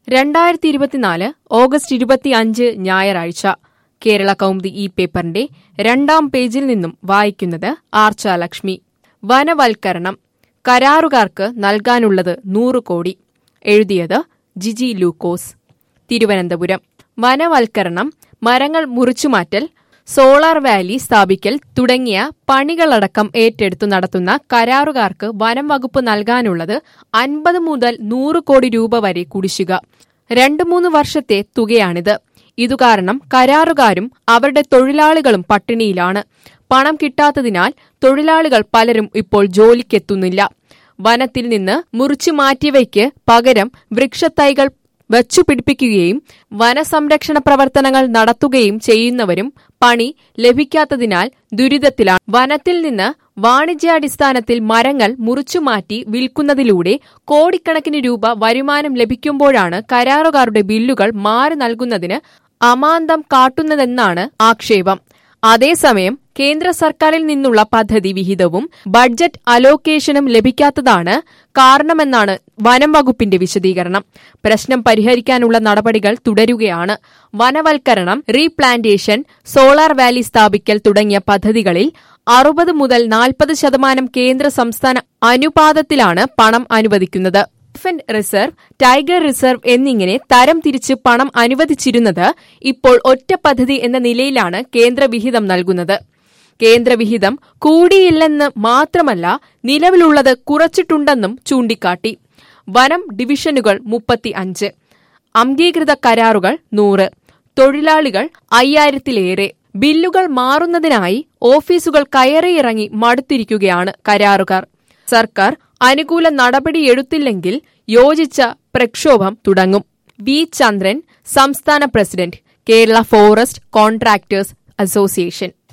രണ്ടായിരത്തി ഇരുപത്തിനാല് ഓഗസ്റ്റ് ഇരുപത്തിയഞ്ച് ഞായറാഴ്ച കേരള കൗമുദി ഈ പേപ്പറിന്റെ രണ്ടാം പേജിൽ നിന്നും വായിക്കുന്നത് ആർച്ച ലക്ഷ്മി വനവൽക്കരണം കരാറുകാർക്ക് നൽകാനുള്ളത് നൂറ് കോടി എഴുതിയത് ജിജി ലൂക്കോസ് തിരുവനന്തപുരം വനവൽക്കരണം മരങ്ങൾ മുറിച്ചുമാറ്റൽ സോളാർ വാലി സ്ഥാപിക്കൽ തുടങ്ങിയ പണികളടക്കം ഏറ്റെടുത്തു നടത്തുന്ന കരാറുകാർക്ക് വനം വകുപ്പ് നൽകാനുള്ളത് അൻപത് മുതൽ നൂറ് കോടി രൂപ വരെ കുടിശ്ശിക രണ്ടു മൂന്ന് വർഷത്തെ തുകയാണിത് ഇതുകാരണം കരാറുകാരും അവരുടെ തൊഴിലാളികളും പട്ടിണിയിലാണ് പണം കിട്ടാത്തതിനാൽ തൊഴിലാളികൾ പലരും ഇപ്പോൾ ജോലിക്കെത്തുന്നില്ല വനത്തിൽ നിന്ന് മുറിച്ചു മാറ്റിയവയ്ക്ക് പകരം വൃക്ഷത്തൈകൾ വച്ചുപിടിപ്പിക്കുകയും വനസംരക്ഷണ പ്രവർത്തനങ്ങൾ നടത്തുകയും ചെയ്യുന്നവരും പണി ലഭിക്കാത്തതിനാൽ ദുരിതത്തിലാണ് വനത്തിൽ നിന്ന് വാണിജ്യാടിസ്ഥാനത്തിൽ മരങ്ങൾ മുറിച്ചുമാറ്റി വിൽക്കുന്നതിലൂടെ കോടിക്കണക്കിന് രൂപ വരുമാനം ലഭിക്കുമ്പോഴാണ് കരാറുകാരുടെ ബില്ലുകൾ മാറി നൽകുന്നതിന് അമാന്തം കാട്ടുന്നതെന്നാണ് ആക്ഷേപം അതേസമയം കേന്ദ്ര സർക്കാരിൽ നിന്നുള്ള പദ്ധതി വിഹിതവും ബഡ്ജറ്റ് അലോക്കേഷനും ലഭിക്കാത്തതാണ് കാരണമെന്നാണ് വനം വകുപ്പിന്റെ വിശദീകരണം പ്രശ്നം പരിഹരിക്കാനുള്ള നടപടികൾ തുടരുകയാണ് വനവൽക്കരണം റീപ്ലാന്റേഷൻ സോളാർ വാലി സ്ഥാപിക്കൽ തുടങ്ങിയ പദ്ധതികളിൽ അറുപത് മുതൽ നാൽപ്പത് ശതമാനം കേന്ദ്ര സംസ്ഥാന അനുപാതത്തിലാണ് പണം അനുവദിക്കുന്നത് എലിഫന്റ് റിസർവ് ടൈഗർ റിസർവ് എന്നിങ്ങനെ തരം തിരിച്ച് പണം അനുവദിച്ചിരുന്നത് ഇപ്പോൾ ഒറ്റ പദ്ധതി എന്ന നിലയിലാണ് കേന്ദ്ര വിഹിതം നൽകുന്നത് കേന്ദ്ര വിഹിതം കൂടിയില്ലെന്ന് മാത്രമല്ല നിലവിലുള്ളത് കുറച്ചിട്ടുണ്ടെന്നും ചൂണ്ടിക്കാട്ടി വനം ഡിവിഷനുകൾ മുപ്പത്തി അഞ്ച് അംഗീകൃത കരാറുകൾ നൂറ് തൊഴിലാളികൾ അയ്യായിരത്തിലേറെ ബില്ലുകൾ മാറുന്നതിനായി ഓഫീസുകൾ കയറിയിറങ്ങി മടുത്തിരിക്കുകയാണ് കരാറുകാർ സർക്കാർ അനുകൂല നടപടിയെടുത്തില്ലെങ്കിൽ യോജിച്ച പ്രക്ഷോഭം തുടങ്ങും വി ചന്ദ്രൻ സംസ്ഥാന president Kerala forest contractors association